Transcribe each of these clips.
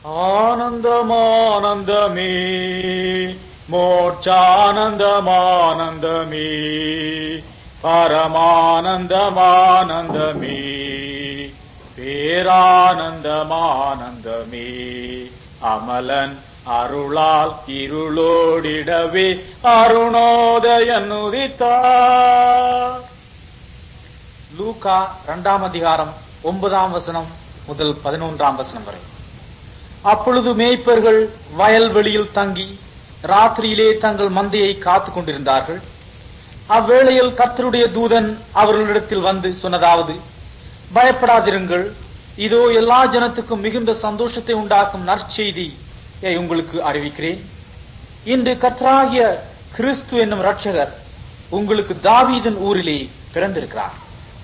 ஆனந்தமானந்தமே மோட்சானந்தமானந்தமே பரமானந்தமானந்தமே பேரானந்தமானந்தமே அமலன் அருளால் இருளோடிடவே அருணோதயன் உதித்தார் லூகா இரண்டாம் அதிகாரம் ஒன்பதாம் வசனம் முதல் பதினொன்றாம் வசனம் வரை அப்பொழுது மேய்ப்பர்கள் வயல்வெளியில் தங்கி ராத்திரியிலே தங்கள் மந்தையை காத்துக் கொண்டிருந்தார்கள் அவ்வேளையில் கர்த்தருடைய தூதன் அவர்களிடத்தில் வந்து சொன்னதாவது பயப்படாதிருங்கள் இதோ எல்லா ஜனத்துக்கும் மிகுந்த சந்தோஷத்தை உண்டாக்கும் நற்செய்தி உங்களுக்கு அறிவிக்கிறேன் இன்று கர்த்தராகிய கிறிஸ்து என்னும் ரட்சகர் உங்களுக்கு தாவீதன் ஊரிலே பிறந்திருக்கிறார்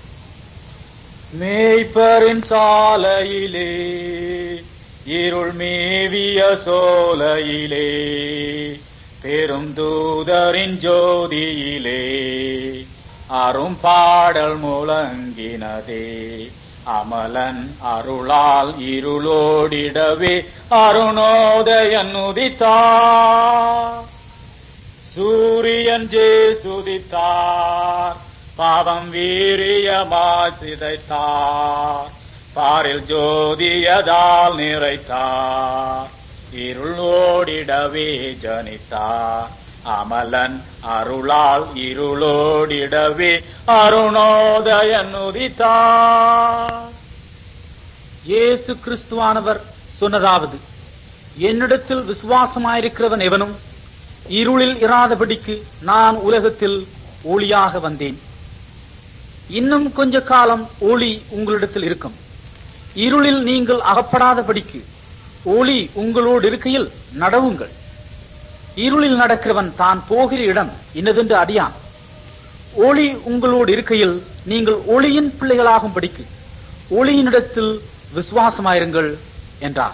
மேய்ப்பரின் சாலையிலே இருள் மேவிய சோலையிலே பெரும் தூதரின் ஜோதியிலே அரும் பாடல் முழங்கினதே அமலன் அருளால் இருளோடிடவே அருணோதயன் உதித்தார் சூரியன் ஜே சுதித்தார் பாவம் வீரியமாய் சிதைத்தார் பாரில் ஜோதியதால் நிறைத்தார் இருள் ஓடிடவே ஜனித்தார் அமலன் அருளால் இருளோடிடவே அருணோதயன் உதித்தார் இயேசு கிறிஸ்துவானவர் சொன்னதாவது என்னிடத்தில் விசுவாசமாயிருக்கிறவன் எவனும் இருளில் இராதபடிக்கு நான் உலகத்தில் ஒளியாக வந்தேன் இன்னும் கொஞ்ச காலம் ஒளி உங்களிடத்தில் இருக்கும் இருளில் நீங்கள் அகப்படாதபடிக்கு ஒளி உங்களோடு இருக்கையில் நடவுங்கள் இருளில் நடக்கிறவன் தான் போகிற இடம் இன்னதென்று அறியான் ஒளி உங்களோடு இருக்கையில் நீங்கள் ஒளியின் பிள்ளைகளாகும் படிக்கு ஒளியினிடத்தில் விசுவாசமாயிருங்கள் என்றார்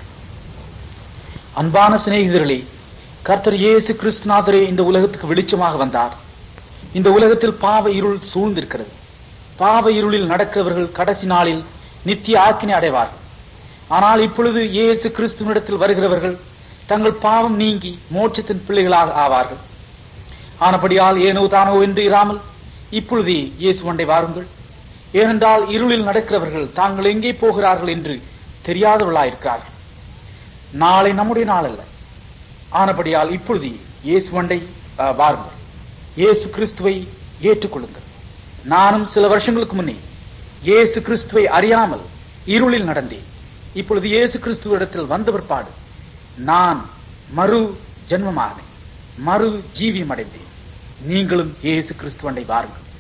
அன்பான சிநேகிதர்களே கர்த்தர் இயேசு கிறிஸ்துநாதரே இந்த உலகத்துக்கு வெளிச்சமாக வந்தார் இந்த உலகத்தில் பாவ இருள் சூழ்ந்திருக்கிறது பாவ இருளில் நடக்கிறவர்கள் கடைசி நாளில் நித்திய ஆக்கினை அடைவார்கள் ஆனால் இப்பொழுது இயேசு கிறிஸ்துவனிடத்தில் வருகிறவர்கள் தங்கள் பாவம் நீங்கி மோட்சத்தின் பிள்ளைகளாக ஆவார்கள் ஆனபடியால் ஏனோ தானோ என்று இராமல் இப்பொழுதே இயேசு மண்டை வாருங்கள் ஏனென்றால் இருளில் நடக்கிறவர்கள் தாங்கள் எங்கே போகிறார்கள் என்று தெரியாதவர்களாயிருக்கிறார்கள் நாளை நம்முடைய நாள் அல்ல ஆனபடியால் இப்பொழுது இயேசு மண்டை வாருங்கள் இயேசு கிறிஸ்துவை ஏற்றுக்கொள்ளுங்கள் நானும் சில வருஷங்களுக்கு முன்னே இயேசு கிறிஸ்துவை அறியாமல் இருளில் நடந்தேன் இப்பொழுது இயேசு கிறிஸ்துவிடத்தில் வந்த பிற்பாடு நான் மறு ஜென்மமானேன் மறு ஜீவியம் அடைந்தேன் நீங்களும் இயேசு கிறிஸ்துவண்டை வாருங்கள்